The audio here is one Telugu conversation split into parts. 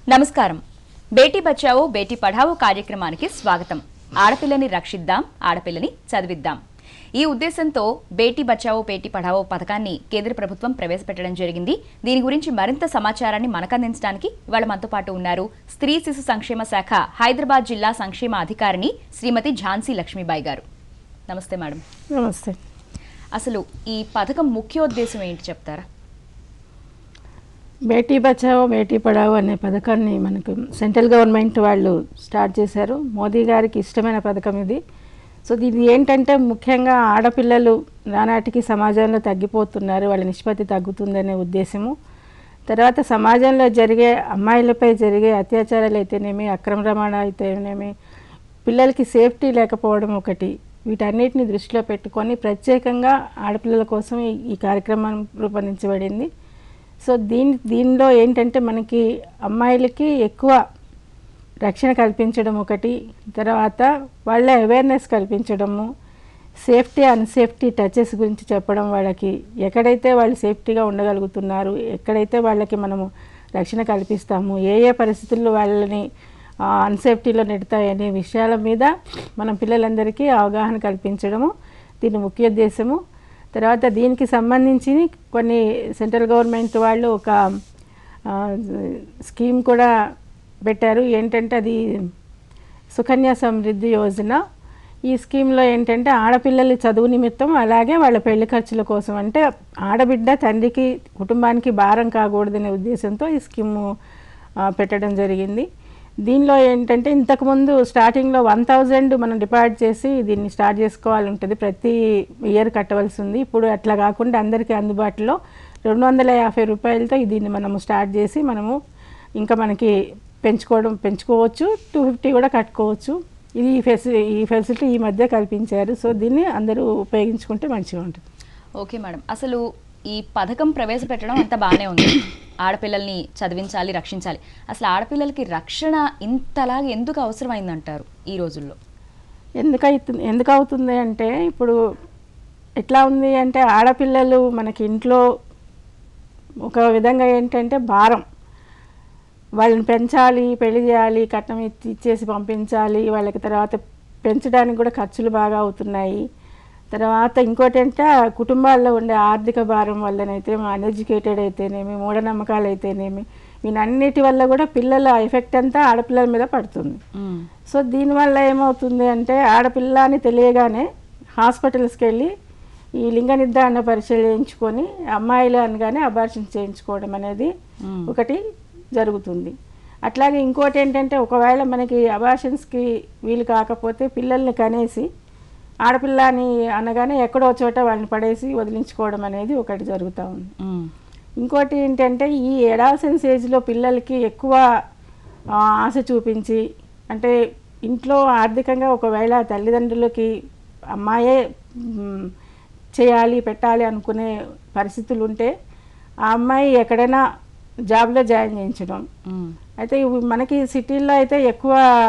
నమస్కారం బేటీ బచావో బేటీ పఢావో కార్యక్రమానికి స్వాగతం ఆడపిల్లని రక్షిద్దాం ఆడపిల్లని చదివిద్దాం ఈ ఉద్దేశంతో బేటీ బచావో బేటీ పఢావో పథకాన్ని కేంద్ర ప్రభుత్వం ప్రవేశపెట్టడం జరిగింది దీని గురించి మరింత సమాచారాన్ని మనకందించడానికి ఇవాళ మనతో పాటు ఉన్నారు స్త్రీ శిశు సంక్షేమ శాఖ హైదరాబాద్ జిల్లా సంక్షేమ అధికారిని శ్రీమతి ఝాన్సీ లక్ష్మీబాయి గారు నమస్తే మేడం నమస్తే అసలు ఈ పథకం ముఖ్యోద్దేశం ఏంటి చెప్తారా బేటీ బచావో బేటీ పడావో అనే పథకాన్ని మనకు సెంట్రల్ గవర్నమెంట్ వాళ్ళు స్టార్ట్ చేశారు మోదీ గారికి ఇష్టమైన పథకం ఇది సో ఇది ఏంటంటే ముఖ్యంగా ఆడపిల్లలు నానాటికి సమాజంలో తగ్గిపోతున్నారు వాళ్ళ నిష్పత్తి తగ్గుతుందనే ఉద్దేశము తర్వాత సమాజంలో జరిగే అమ్మాయిలపై జరిగే అత్యాచారాలు అయితేనేమి అక్రమ రవాణా అయితేనేమి పిల్లలకి సేఫ్టీ లేకపోవడం ఒకటి వీటన్నిటిని దృష్టిలో పెట్టుకొని ప్రత్యేకంగా ఆడపిల్లల కోసం ఈ- ఈ కార్యక్రమం రూపొందించబడింది సో దీని దీనిలో ఏంటంటే మనకి అమ్మాయిలకి ఎక్కువ రక్షణ కల్పించడం ఒకటి తర్వాత వాళ్ళ అవేర్నెస్ కల్పించడము సేఫ్టీ అన్సేఫ్టీ టచెస్ గురించి చెప్పడం వాళ్ళకి ఎక్కడైతే వాళ్ళు సేఫ్టీగా ఉండగలుగుతున్నారు ఎక్కడైతే వాళ్ళకి మనము రక్షణ కల్పిస్తాము ఏ ఏ పరిస్థితుల్లో వాళ్ళని అన్సేఫ్టీలో నెడతాయనే విషయాల మీద మనం పిల్లలందరికీ అవగాహన కల్పించడము దీని ముఖ్య ఉద్దేశము తర్వాత దీనికి సంబంధించి కొన్ని సెంట్రల్ గవర్నమెంట్ వాళ్ళు ఒక ఆ, స్కీమ్ కూడా పెట్టారు ఏంటంటే అది సుకన్య సమృద్ధి యోజన ఈ స్కీమ్లో ఏంటంటే ఆడపిల్లల చదువు నిమిత్తం అలాగే వాళ్ళ పెళ్లి ఖర్చుల కోసం అంటే ఆడబిడ్డ తండ్రికి కుటుంబానికి భారం కాకూడదనే ఉద్దేశంతో ఈ స్కీము ఆ, పెట్టడం జరిగింది దీనిలో ఏంటంటే ఇంతకుముందు స్టార్టింగ్లో వన్ థౌజండ్ మనం డిపాజిట్ చేసి దీన్ని స్టార్ట్ చేసుకోవాలి ఉంటుంది ప్రతి ఇయర్ కట్టవలసి ఉంది ఇప్పుడు అట్లా కాకుండా అందరికీ అందుబాటులో రెండు వందల యాభై రూపాయలతో దీన్ని మనము స్టార్ట్ చేసి మనము ఇంకా మనకి పెంచుకోవడం పెంచుకోవచ్చు టూ ఫిఫ్టీ కూడా కట్టుకోవచ్చు ఇది ఈ ఫెసి ఈ ఫెసిలిటీ ఈ మధ్య కల్పించారు సో దీన్ని అందరూ ఉపయోగించుకుంటే మంచిగా ఉంటుంది ఓకే మేడం అసలు ఈ పథకం ప్రవేశపెట్టడం అంత బాగానే ఉంది ఆడపిల్లల్ని చదివించాలి రక్షించాలి అసలు ఆడపిల్లలకి రక్షణ ఇంతలాగా ఎందుకు అవసరమైందంటారు ఈ రోజుల్లో ఎందుకు అవుతుంది ఎందుకు అవుతుంది అంటే ఇప్పుడు ఎట్లా ఉంది అంటే ఆడపిల్లలు మనకి ఇంట్లో ఒక విధంగా ఏంటంటే భారం వాళ్ళని పెంచాలి పెళ్లి చేయాలి కట్నం ఇచ్చి ఇచ్చేసి పంపించాలి వాళ్ళకి తర్వాత పెంచడానికి కూడా ఖర్చులు బాగా అవుతున్నాయి తర్వాత ఇంకోటి అంటే ఆ కుటుంబాల్లో ఉండే ఆర్థిక భారం వల్లనైతే అన్ఎడ్యుకేటెడ్ అయితేనేమి మూఢనమ్మకాలు అయితేనేమి వీనన్నిటి వల్ల కూడా పిల్లల ఎఫెక్ట్ అంతా ఆడపిల్లల మీద పడుతుంది సో దీనివల్ల ఏమవుతుంది అంటే ఆడపిల్ల అని తెలియగానే హాస్పిటల్స్కి వెళ్ళి ఈ లింగ నిర్ధారణ పరీక్షలు చేయించుకొని అమ్మాయిలు అనగానే అబార్షన్ చేయించుకోవడం అనేది మ్మ్. ఒకటి జరుగుతుంది అట్లాగే ఇంకోటి ఏంటంటే ఒకవేళ మనకి అబార్షన్స్కి వీలు కాకపోతే పిల్లల్ని కనేసి ఆడపిల్ల అని అనగానే ఎక్కడో చోట వాళ్ళని పడేసి వదిలించుకోవడం అనేది ఒకటి జరుగుతూ ఉంది మ్మ్. ఇంకోటి ఏంటంటే ఈ ఎడాల్సెన్స్ ఏజ్లో పిల్లలకి ఎక్కువ ఆ, ఆశ చూపించి అంటే ఇంట్లో ఆర్థికంగా ఒకవేళ తల్లిదండ్రులకి అమ్మాయే మ్, చేయాలి పెట్టాలి అనుకునే పరిస్థితులు ఉంటే ఆ అమ్మాయి ఎక్కడైనా జాబ్లో జాయిన్ చేయించడం మ్మ్. అయితే ఇవి మనకి సిటీల్లో అయితే ఎక్కువ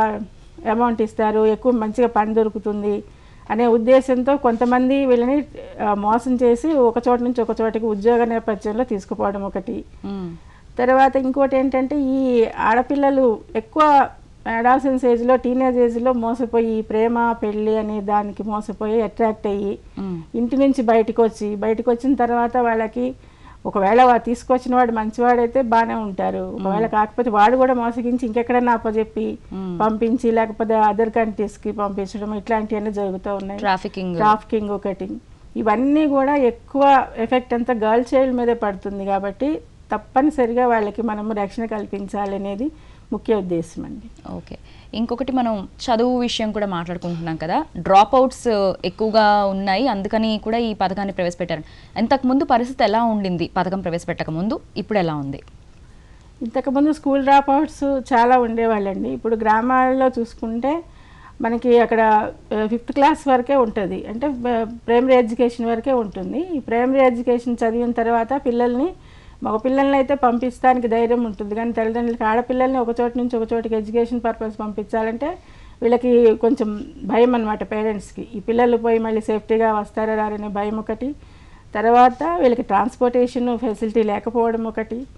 అమౌంట్ ఇస్తారు ఎక్కువ మంచిగా పని దొరుకుతుంది అనే ఉద్దేశంతో కొంతమంది వీళ్ళని ఆ, మోసం చేసి ఒక చోట నుంచి ఒక చోటకి ఉద్యోగ నేపథ్యంలో తీసుకుపోవడం ఒకటి మ్మ్. తర్వాత ఇంకోటి ఏంటంటే ఈ ఆడపిల్లలు ఎక్కువ అడాల్సెన్స్ ఏజ్లో టీనేజ్ ఏజ్లో మోసపోయి ఈ ప్రేమ పెళ్ళి అనే దానికి మోసపోయి అట్రాక్ట్ అయ్యి మ్మ్. ఇంటి నుంచి బయటకు వచ్చి బయటకు వచ్చిన తర్వాత వాళ్ళకి ఒకవేళ వా తీసుకొచ్చిన వాడు మంచివాడైతే బాగానే ఉంటారు ఒకవేళ కాకపోతే వాడు కూడా మోసగించి ఇంకెక్కడైనా అప్పచెప్పి మ్మ్. పంపించి లేకపోతే అదర్ కంట్రీస్కి పంపించడం ఇట్లాంటివన్నీ జరుగుతూ ఉన్నాయి ట్రాఫికింగ్ ట్రాఫికింగ్ ఒకటి ఇవన్నీ కూడా ఎక్కువ ఎఫెక్ట్ అంతా గర్ల్ చైల్డ్ మీదే పడుతుంది కాబట్టి తప్పనిసరిగా వాళ్ళకి మనము రక్షణ కల్పించాలి అనేది ముఖ్య ఉద్దేశం అండి ఓకే ఇంకొకటి మనం చదువు విషయం కూడా మాట్లాడుకుంటున్నాం కదా డ్రాప్ అవుట్స్ ఎక్కువగా ఉన్నాయి అందుకని కూడా ఈ పథకాన్ని ప్రవేశపెట్టారు ఇంతకు ముందు పరిస్థితి ఎలా ఉండింది పథకం ప్రవేశపెట్టక ముందు ఇప్పుడు ఎలా ఉంది ఇంతకుముందు స్కూల్ డ్రాప్ అవుట్స్ చాలా ఉండేవాళ్ళండి ఇప్పుడు గ్రామాల్లో చూసుకుంటే మనకి అక్కడ ఫిఫ్త్ క్లాస్ వరకే ఉంటుంది అంటే ప్రైమరీ ఎడ్యుకేషన్ వరకే ఉంటుంది ఈ ప్రైమరీ ఎడ్యుకేషన్ చదివిన తర్వాత పిల్లల్ని మగ పిల్లల్ని అయితే పంపిస్తానికి ధైర్యం ఉంటుంది కానీ తల్లిదండ్రులకి ఆడపిల్లల్ని ఒక చోట నుంచి ఒక చోటికి ఎడ్యుకేషన్ పర్పస్ పంపించాలంటే వీళ్ళకి కొంచెం భయం అనమాట పేరెంట్స్కి ఈ పిల్లలు పోయి మళ్ళీ సేఫ్టీగా వస్తారా రారనే భయం ఒకటి తర్వాత వీళ్ళకి ట్రాన్స్పోర్టేషన్ ఫెసిలిటీ లేకపోవడం ఒకటి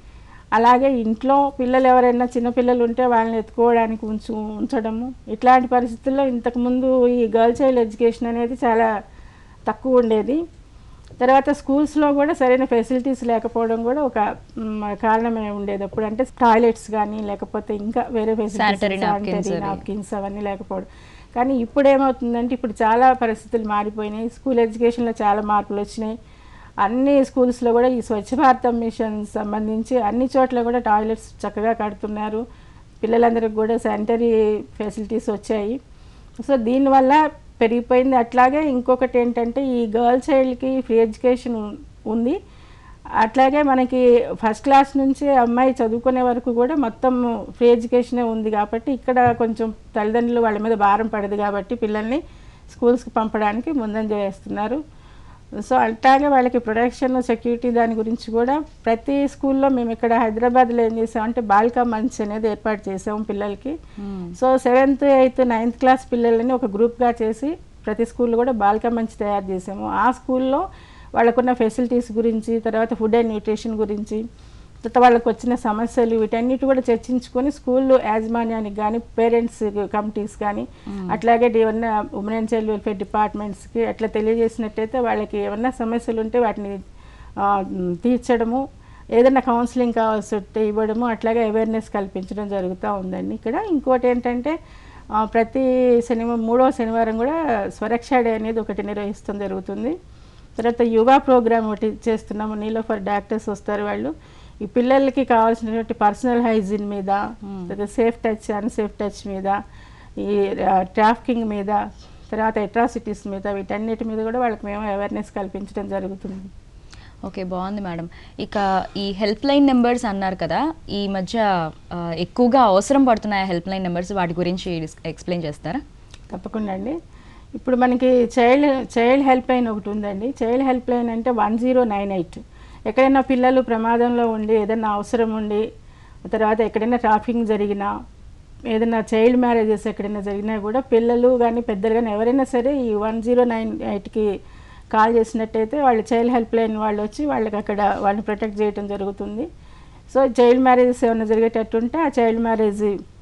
అలాగే ఇంట్లో పిల్లలు ఎవరైనా చిన్నపిల్లలు ఉంటే వాళ్ళని ఎత్తుకోవడానికి ఉంచు ఉంచడము ఇట్లాంటి పరిస్థితుల్లో ఇంతకుముందు ఈ గర్ల్ చైల్డ్ ఎడ్యుకేషన్ అనేది చాలా తక్కువ ఉండేది తర్వాత స్కూల్స్లో కూడా సరైన ఫెసిలిటీస్ లేకపోవడం కూడా ఒక మ్, కారణమే ఉండేది అప్పుడు అంటే టాయిలెట్స్ కానీ లేకపోతే ఇంకా వేరే Sanitary napkins అవి. నాప్కిన్స్ అవన్నీ లేకపోవడం కానీ ఇప్పుడు ఏమవుతుందంటే ఇప్పుడు చాలా పరిస్థితులు మారిపోయినాయి స్కూల్ ఎడ్యుకేషన్లో చాలా మార్పులు వచ్చినాయి అన్ని స్కూల్స్లో కూడా ఈ స్వచ్ఛ భారత మిషన్ సంబంధించి అన్ని చోట్ల కూడా టాయిలెట్స్ చక్కగా కడుతున్నారు పిల్లలందరికీ కూడా శానిటరీ ఫెసిలిటీస్ వచ్చాయి సో దీనివల్ల పెరిగిపోయింది అట్లాగే ఇంకొకటి ఏంటంటే ఈ గర్ల్ చైల్డ్కి ఫ్రీ ఎడ్యుకేషన్ ఉంది అట్లాగే మనకి ఫస్ట్ క్లాస్ నుంచి అమ్మాయి చదువుకునే వరకు కూడా మొత్తం ఫ్రీ ఎడ్యుకేషనే ఉంది కాబట్టి ఇక్కడ కొంచెం తల్లిదండ్రులు వాళ్ళ మీద భారం పడదు కాబట్టి పిల్లల్ని స్కూల్స్కి పంపడానికి ముందంజ వేస్తున్నారు సో అట్లాగే వాళ్ళకి ప్రొటెక్షన్ సెక్యూరిటీ దాని గురించి కూడా ప్రతి స్కూల్లో మేము ఇక్కడ హైదరాబాద్లో ఏం చేసామంటే బాలికా మంచ్ అనేది ఏర్పాటు చేసాము పిల్లలకి so seventh eighth ninth class పిల్లలని ఒక గ్రూప్గా చేసి ప్రతి స్కూల్లో కూడా బాలికా మంచ్ తయారు చేసాము ఆ స్కూల్లో వాళ్ళకున్న ఫెసిలిటీస్ గురించి తర్వాత ఫుడ్ అండ్ న్యూట్రిషన్ గురించి తర్వాత వాళ్ళకి వచ్చిన సమస్యలు వీటన్నిటి కూడా చర్చించుకొని స్కూల్ యాజమాన్యానికి కానీ పేరెంట్స్ కమిటీస్ కానీ అట్లాగే ఏమన్నా ఉమెన్ అండ్ చైల్డ్ వెల్ఫేర్ డిపార్ట్మెంట్స్కి అట్లా తెలియజేసినట్టయితే వాళ్ళకి ఏమన్నా సమస్యలు ఉంటే వాటిని ఆ, తీర్చడము ఏదైనా కౌన్సిలింగ్ కావాల్సి ఉంటే ఇవ్వడము అట్లాగే అవేర్నెస్ కల్పించడం జరుగుతూ ఉందండి ఇక్కడ ఇంకోటి ఏంటంటే ఆ, ప్రతి శనివారం మూడో శనివారం కూడా స్వరక్ష డే అనేది ఒకటి నిర్వహిస్తాం జరుగుతుంది తర్వాత యువ ప్రోగ్రామ్ ఒకటి చేస్తున్నాము నీలో ఫర్ డాక్టర్స్ వస్తారు వాళ్ళు ఈ పిల్లలకి కావాల్సినటువంటి పర్సనల్ హైజీన్ మీద తర్వాత సేఫ్ టచ్ అన్సేఫ్ టచ్ మీద ఈ ట్రాఫికింగ్ మీద తర్వాత అట్రాసిటీస్ మీద వీటన్నిటి మీద కూడా వాళ్ళకి మేము అవేర్నెస్ కల్పించడం జరుగుతుంది ఓకే బాగుంది మేడం ఇక ఈ హెల్ప్ లైన్ నెంబర్స్ అన్నారు కదా ఈ మధ్య ఆ, ఎక్కువగా అవసరం పడుతున్నాయి హెల్ప్ లైన్ నెంబర్స్ వాటి గురించి ఎక్స్ప్లెయిన్ చేస్తారా తప్పకుండా అండి ఇప్పుడు మనకి చైల్డ్ చైల్డ్ హెల్ప్ లైన్ ఒకటి ఉందండి చైల్డ్ హెల్ప్ లైన్ అంటే వన్ జీరో నైన్ ఎయిట్ ఎక్కడైనా పిల్లలు ప్రమాదంలో ఉండి ఏదైనా అవసరం ఉండి తర్వాత ఎక్కడైనా ట్రాఫింగ్ జరిగినా ఏదైనా చైల్డ్ మ్యారేజెస్ ఎక్కడైనా జరిగినా కూడా పిల్లలు కానీ పెద్దలు కానీ ఎవరైనా సరే ఈ వన్ జీరో నైన్ ఎయిట్కి కాల్ చేసినట్టయితే వాళ్ళు చైల్డ్ హెల్ప్ లైన్ వాళ్ళు వచ్చి వాళ్ళకి అక్కడ వాళ్ళని ప్రొటెక్ట్ చేయడం జరుగుతుంది సో చైల్డ్ మ్యారేజెస్ ఏమైనా జరిగేటట్టుంటే ఆ చైల్డ్ మ్యారేజ్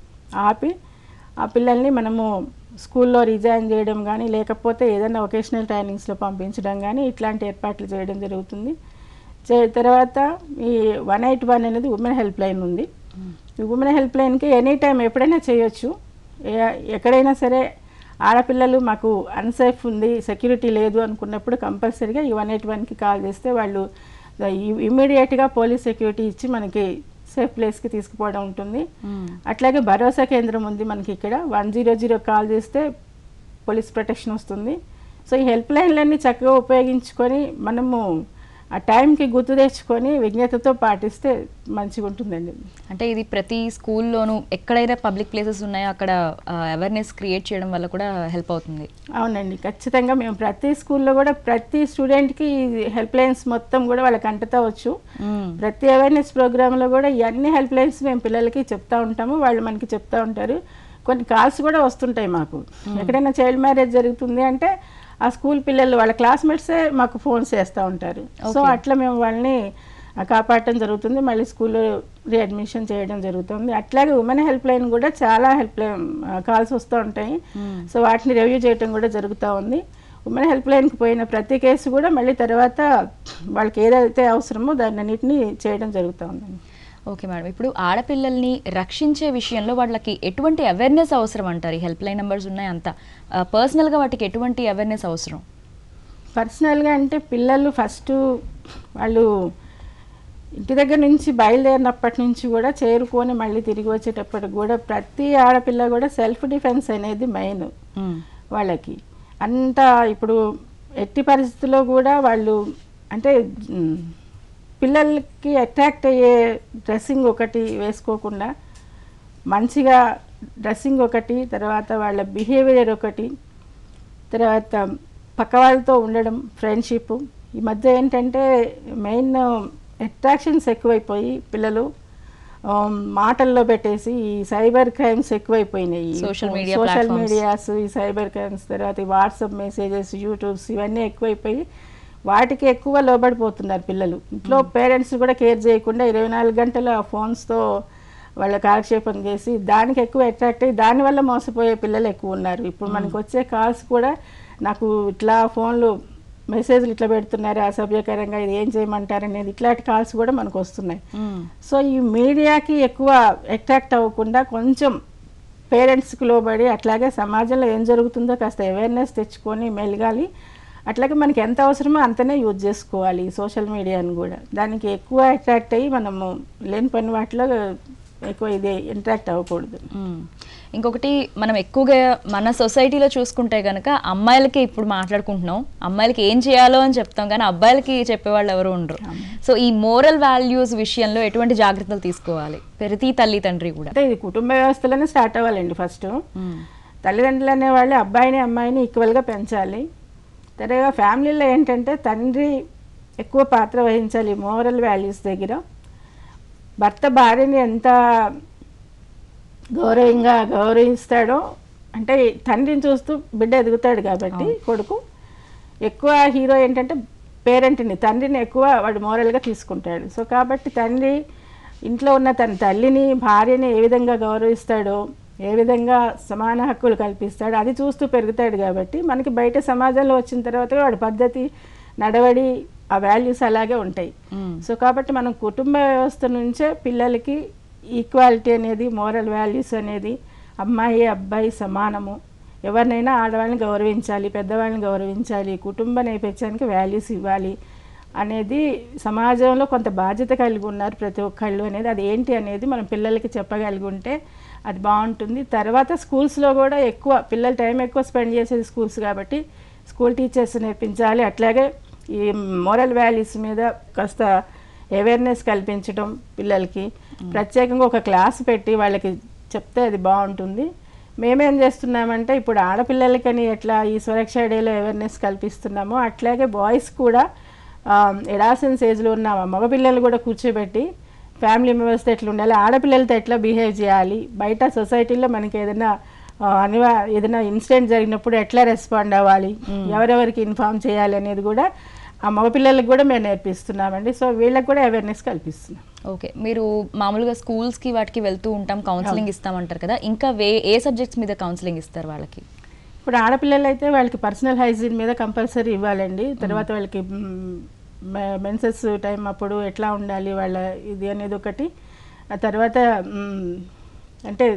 ఆపి ఆ పిల్లల్ని మనము స్కూల్లో రిజైన్ చేయడం కానీ లేకపోతే ఏదైనా వొకేషనల్ ట్రైనింగ్స్లో పంపించడం కానీ ఇట్లాంటి ఏర్పాట్లు చేయడం జరుగుతుంది చే- తర్వాత ఈ వన్ ఎయిట్ వన్ అనేది ఉమెన్ హెల్ప్ లైన్ ఉంది ఈ ఉమెన్ హెల్ప్ లైన్కి ఎనీ టైం ఎప్పుడైనా చేయొచ్చు ఏ- ఎక్కడైనా సరే ఆడపిల్లలు మాకు అన్సేఫ్ ఉంది సెక్యూరిటీ లేదు అనుకున్నప్పుడు కంపల్సరీగా ఈ వన్ ఎయిట్ వన్కి కాల్ చేస్తే వాళ్ళు ఇమ్మీడియట్గా పోలీస్ సెక్యూరిటీ ఇచ్చి మనకి సేఫ్ ప్లేస్కి తీసుకుపోవడం ఉంటుంది అట్లాగే భరోసా కేంద్రం ఉంది మనకి ఇక్కడ వన్ జీరో జీరో కాల్ చేస్తే పోలీస్ ప్రొటెక్షన్ వస్తుంది సో ఈ హెల్ప్ లైన్లన్నీ చక్కగా ఉపయోగించుకొని మనము ఆ టైంకి గుర్తు తెచ్చుకొని విజ్ఞతతో పాటిస్తే మంచిగా ఉంటుందండి అంటే ఇది ప్రతి స్కూల్లోనూ ఎక్కడైతే పబ్లిక్ ప్లేసెస్ ఉన్నాయో అక్కడ అవేర్నెస్ క్రియేట్ చేయడం వల్ల కూడా హెల్ప్ అవుతుంది అవునండి ఖచ్చితంగా మేము ప్రతి స్కూల్లో కూడా ప్రతి స్టూడెంట్కి హెల్ప్ లైన్స్ మొత్తం కూడా వాళ్ళకి అంటుతా వచ్చు ప్రతి అవేర్నెస్ ప్రోగ్రాంలో కూడా ఇవన్నీ హెల్ప్ లైన్స్ మేము పిల్లలకి చెప్తా ఉంటాము వాళ్ళు మనకి చెప్తా ఉంటారు కొన్ని కాల్స్ కూడా వస్తుంటాయి మాకు ఎక్కడైనా చైల్డ్ మ్యారేజ్ జరుగుతుంది అంటే ఆ స్కూల్ పిల్లలు వాళ్ళ క్లాస్మేట్సే మాకు ఫోన్స్ చేస్తూ ఉంటారు సో Okay. అట్లా మేము వాళ్ళని ఆ, కాపాడటం జరుగుతుంది మళ్ళీ స్కూల్లో రీఅడ్మిషన్ చేయడం జరుగుతుంది అట్లాగే ఉమెన్ హెల్ప్ లైన్ కూడా చాలా హెల్ప్ లైన్ కాల్స్ వస్తూ ఉంటాయి సో వాటిని రివ్యూ చేయడం కూడా జరుగుతూ ఉంది ఉమెన్ హెల్ప్ లైన్కి పోయిన ప్రతి కేసు కూడా మళ్ళీ తర్వాత వాళ్ళకి ఏదైతే అవసరమో దాన్ని అన్నిటిని చేయడం జరుగుతూ ఉందండి ఓకే మేడం ఇప్పుడు ఆడపిల్లల్ని రక్షించే విషయంలో వాళ్ళకి ఎటువంటి అవేర్నెస్ అవసరం అంటారు ఈ హెల్ప్ లైన్ నెంబర్స్ ఉన్నాయి అంతా పర్సనల్గా వాటికి ఎటువంటి అవేర్నెస్ అవసరం పర్సనల్గా అంటే పిల్లలు ఫస్ట్ వాళ్ళు ఇంటి దగ్గర నుంచి బయలుదేరినప్పటి నుంచి కూడా చేరుకొని మళ్ళీ తిరిగి వచ్చేటప్పటికి కూడా ప్రతి ఆడపిల్ల కూడా సెల్ఫ్ డిఫెన్స్ అనేది మెయిన్ వాళ్ళకి అంత ఇప్పుడు ఎట్టి పరిస్థితుల్లో కూడా వాళ్ళు అంటే మ్, పిల్లలకి అట్రాక్ట్ అయ్యే డ్రెస్సింగ్ ఒకటి వేసుకోకుండా మంచిగా డ్రెస్సింగ్ ఒకటి తర్వాత వాళ్ళ బిహేవియర్ ఒకటి తర్వాత పక్క వాళ్ళతో ఉండడం ఫ్రెండ్షిప్ ఈ మధ్య ఏంటంటే మెయిన్ అట్రాక్షన్స్ ఎక్కువైపోయి పిల్లలు ఆ, మాటల్లో పెట్టేసి ఈ సైబర్ క్రైమ్స్ ఎక్కువైపోయినాయి Social media social platforms. Medias ఈ సైబర్ క్రైమ్స్ తర్వాత ఈ వాట్సాప్ మెసేజెస్ యూట్యూబ్స్ ఇవన్నీ ఎక్కువైపోయి వాటికి ఎక్కువ లోబడిపోతున్నారు పిల్లలు ఇంట్లో పేరెంట్స్ కూడా కేర్ చేయకుండా ఇరవై నాలుగు గంటలు ఆ ఫోన్స్తో వాళ్ళ కాలక్షేపం చేసి దానికి ఎక్కువ అట్రాక్ట్ అయ్యి దానివల్ల మోసపోయే పిల్లలు ఎక్కువ ఉన్నారు ఇప్పుడు మనకు వచ్చే కాల్స్ కూడా నాకు ఇట్లా ఫోన్లు మెసేజ్లు ఇట్లా పెడుతున్నారు అసభ్యకరంగా ఇది ఏం చేయమంటారు అనేది ఇట్లాంటి కాల్స్ కూడా మనకు వస్తున్నాయి మ్మ్. సో ఈ మీడియాకి ఎక్కువ అట్రాక్ట్ అవ్వకుండా కొంచెం పేరెంట్స్కి లోబడి అట్లాగే సమాజంలో ఏం జరుగుతుందో కాస్త అవేర్నెస్ తెచ్చుకొని మెలగాలి అట్లాగే మనకి ఎంత అవసరమో అంతనే యూజ్ చేసుకోవాలి సోషల్ మీడియాని కూడా దానికి ఎక్కువ అట్రాక్ట్ అయ్యి మనము లేని పని వాటిలో ఎక్కువ ఇది ఇంట్రాక్ట్ అవ్వకూడదు మ్మ్. ఇంకొకటి మనం ఎక్కువగా మన సొసైటీలో చూసుకుంటే కనుక అమ్మాయిలకి ఇప్పుడు మాట్లాడుకుంటున్నాం అమ్మాయిలకి ఏం చేయాలో అని చెప్తాం కానీ అబ్బాయిలకి చెప్పేవాళ్ళు ఎవరు ఉండరు సో ఈ మోరల్ వాల్యూస్ విషయంలో ఎటువంటి జాగ్రత్తలు తీసుకోవాలి ప్రతి తల్లి తండ్రి కూడా అంటే ఇది కుటుంబ వ్యవస్థలోనే స్టార్ట్ అవ్వాలండి ఫస్ట్ మ్మ్. తల్లిదండ్రులు అనేవాళ్ళు అబ్బాయిని అమ్మాయిని ఈక్వల్గా పెంచాలి తర్వాత ఫ్యామిలీలో ఏంటంటే తండ్రి ఎక్కువ పాత్ర వహించాలి మోరల్ వాల్యూస్ దగ్గర భర్త భార్యని ఎంత గౌరవంగా గౌరవిస్తాడో అంటే తండ్రిని చూస్తూ బిడ్డ ఎదుగుతాడు కాబట్టి కొడుకు ఎక్కువ హీరో ఏంటంటే పేరెంట్ని తండ్రిని ఎక్కువ వాడు మోరల్గా తీసుకుంటాడు సో కాబట్టి తండ్రి ఇంట్లో ఉన్న తన తల్లిని భార్యని ఏ విధంగా గౌరవిస్తాడో ఏ విధంగా సమాన హక్కులు కల్పిస్తాడో అది చూస్తూ పెరుగుతాడు కాబట్టి మనకి బయట సమాజంలో వచ్చిన తర్వాత వాడి పద్ధతి నడవడి ఆ వాల్యూస్ అలాగే ఉంటాయి మ్మ్. సో కాబట్టి మనం కుటుంబ వ్యవస్థ నుంచే పిల్లలకి ఈక్వాలిటీ అనేది మోరల్ వాల్యూస్ అనేది అమ్మాయి అబ్బాయి సమానము ఎవరినైనా ఆడవాళ్ళని గౌరవించాలి పెద్దవాళ్ళని గౌరవించాలి కుటుంబ నేపథ్యానికి వాల్యూస్ ఇవ్వాలి అనేది సమాజంలో కొంత బాధ్యత కలిగి ఉన్నారు ప్రతి ఒక్కళ్ళు అనేది అది ఏంటి అనేది మనం పిల్లలకి చెప్పగలిగి ఉంటే అది బాగుంటుంది తర్వాత స్కూల్స్లో కూడా ఎక్కువ పిల్లలు టైం ఎక్కువ స్పెండ్ చేసేది స్కూల్స్ కాబట్టి స్కూల్ టీచర్స్ నేర్పించాలి అట్లాగే ఈ మోరల్ వాల్యూస్ మీద కాస్త అవేర్నెస్ కల్పించడం పిల్లలకి ప్రత్యేకంగా ఒక క్లాస్ పెట్టి వాళ్ళకి చెప్తే అది బాగుంటుంది మేమేం చేస్తున్నామంటే ఇప్పుడు ఆడపిల్లలకని ఎట్లా ఈ సురక్ష డేలో అవేర్నెస్ కల్పిస్తున్నామో అట్లాగే బాయ్స్ కూడా ఎడాసెన్స్ ఏజ్లో ఉన్న మగపిల్లలు కూడా కూర్చోబెట్టి ఫ్యామిలీ మెంబర్స్తో ఎట్లా ఉండాలి ఆడపిల్లలతో ఎట్లా బిహేవ్ చేయాలి బయట సొసైటీలో మనకి ఏదైనా ఆ, అనివా ఏదైనా ఇన్సిడెంట్ జరిగినప్పుడు ఎట్లా రెస్పాండ్ అవ్వాలి ఎవరెవరికి ఇన్ఫామ్ చేయాలి అనేది కూడా ఆ మగపిల్లలకు కూడా మేము నేర్పిస్తున్నామండి సో వీళ్ళకి కూడా అవేర్నెస్ కల్పిస్తున్నాం ఓకే మీరు మామూలుగా స్కూల్స్ కి వాటికి వెళ్తూ ఉంటాం కౌన్సిలింగ్ ఇస్తామంటారు కదా ఇంకా వే ఏ సబ్జెక్ట్స్ మీద కౌన్సిలింగ్ ఇస్తారు వాళ్ళకి ఇప్పుడు ఆడపిల్లలు అయితే వాళ్ళకి పర్సనల్ హైజీన్ మీద కంపల్సరీ ఇవ్వాలండి తర్వాత వాళ్ళకి మెన్సెస్ టైం అప్పుడు ఎట్లా ఉండాలి వాళ్ళ ఇది అనేది ఒకటి ఆ తర్వాత మ్, అంటే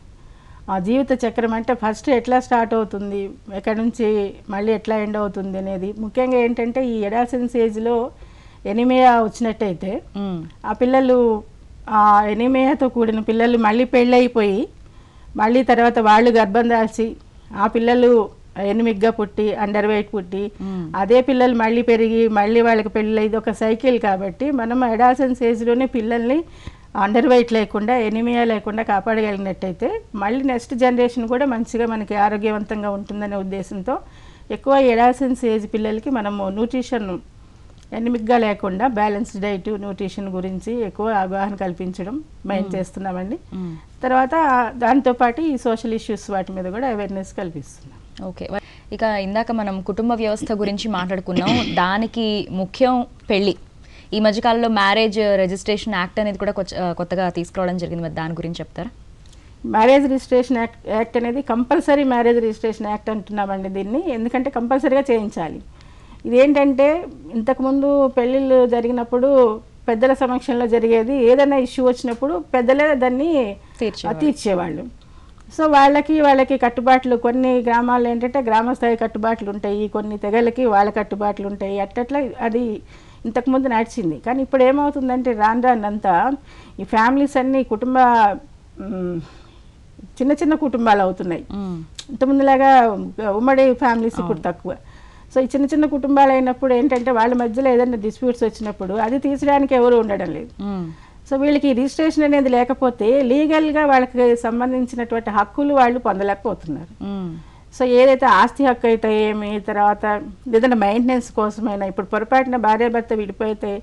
ఆ జీవిత చక్రం అంటే ఫస్ట్ ఎట్లా స్టార్ట్ అవుతుంది ఎక్కడి నుంచి మళ్ళీ ఎట్లా ఎండ్ అవుతుంది అనేది ముఖ్యంగా ఏంటంటే ఈ ఎడాసెన్స్ ఏజ్లో ఎనిమియా వచ్చినట్టయితే మ్మ్. ఆ పిల్లలు ఆ ఎనిమియాతో కూడిన పిల్లలు మళ్ళీ పెళ్ళైపోయి మళ్ళీ తర్వాత వాళ్ళు గర్భం దాల్చి ఆ పిల్లలు ఎనిమిగ్గా పుట్టి అండర్ వెయిట్ పుట్టి మ్మ్. అదే పిల్లలు మళ్ళీ పెరిగి మళ్ళీ వాళ్ళకి పెళ్ళి ఇది ఒక సైకిల్ కాబట్టి మనం అడాసెన్స్ ఏజ్లోనే పిల్లల్ని అండర్ వెయిట్ లేకుండా ఎనిమియా లేకుండా కాపాడగలిగినట్టయితే మళ్ళీ నెక్స్ట్ జనరేషన్ కూడా మంచిగా మనకి ఆరోగ్యవంతంగా ఉంటుందనే ఉద్దేశంతో ఎక్కువ ఎడాసెన్స్ ఏజ్ పిల్లలకి మనము న్యూట్రిషన్ ఎనిమిక్గా లేకుండా బ్యాలెన్స్డ్ డైట్ న్యూట్రిషన్ గురించి ఎక్కువ అవగాహన కల్పించడం మెయిన్ చేస్తున్నామండి మ్మ్. తర్వాత దాంతోపాటు ఈ సోషల్ ఇష్యూస్ వాటి మీద కూడా అవేర్నెస్ కల్పిస్తున్నాం ఓకే వ- ఇక ఇందాక మనం కుటుంబ వ్యవస్థ గురించి మాట్లాడుకున్నాం దానికి ముఖ్యం పెళ్లి ఈ మధ్యకాలంలో మ్యారేజ్ రిజిస్ట్రేషన్ యాక్ట్ అనేది కూడా కొచ్చ- కొత్తగా తీసుకురావడం జరిగింది మరి దాని గురించి చెప్తారా మ్యారేజ్ రిజిస్ట్రేషన్ యాక్ట్ యాక్ట్ అనేది కంపల్సరీ మ్యారేజ్ రిజిస్ట్రేషన్ యాక్ట్ అంటున్నామండి దీన్ని ఎందుకంటే కంపల్సరీగా చేయించాలి ఇదేంటంటే ఇంతకుముందు పెళ్ళిళ్ళు జరిగినప్పుడు పెద్దల సమక్షంలో జరిగేది ఏదైనా ఇష్యూ వచ్చినప్పుడు పెద్దలే దాన్ని తీర్చేవాళ్ళు. తీర్చేవాళ్ళు సో వాళ్ళకి వాళ్ళకి కట్టుబాట్లు కొన్ని గ్రామాల్లో ఏంటంటే గ్రామ స్థాయి కట్టుబాట్లు ఉంటాయి కొన్ని తెగలకి వాళ్ళ కట్టుబాట్లు ఉంటాయి అట్టట్లా అది ఇంతకుముందు నడిచింది కానీ ఇప్పుడు ఏమవుతుందంటే రాను రానంతా ఈ ఫ్యామిలీస్ అన్ని కుటుంబ మ్, చిన్న చిన్న కుటుంబాలు అవుతున్నాయి మ్మ్. ఇంతకుముందులాగా ఉమ్మడి ఫ్యామిలీస్ ఇప్పుడు తక్కువ సో ఈ చిన్న చిన్న కుటుంబాలు అయినప్పుడు ఏంటంటే వాళ్ళ మధ్యలో ఏదైనా డిస్ప్యూట్స్ వచ్చినప్పుడు అది తీర్చడానికి ఎవరు ఉండడం లేదు మ్మ్. సో వీళ్ళకి రిజిస్ట్రేషన్ అనేది లేకపోతే లీగల్గా వాళ్ళకి సంబంధించినటువంటి హక్కులు వాళ్ళు పొందలేకపోతున్నారు మ్మ్. సో ఏదైతే ఆస్తి హక్కు అయితే ఏమి తర్వాత ఏదైనా మెయింటెనెన్స్ కోసమైనా ఇప్పుడు పొరపాటున భార్యాభర్త విడిపోతే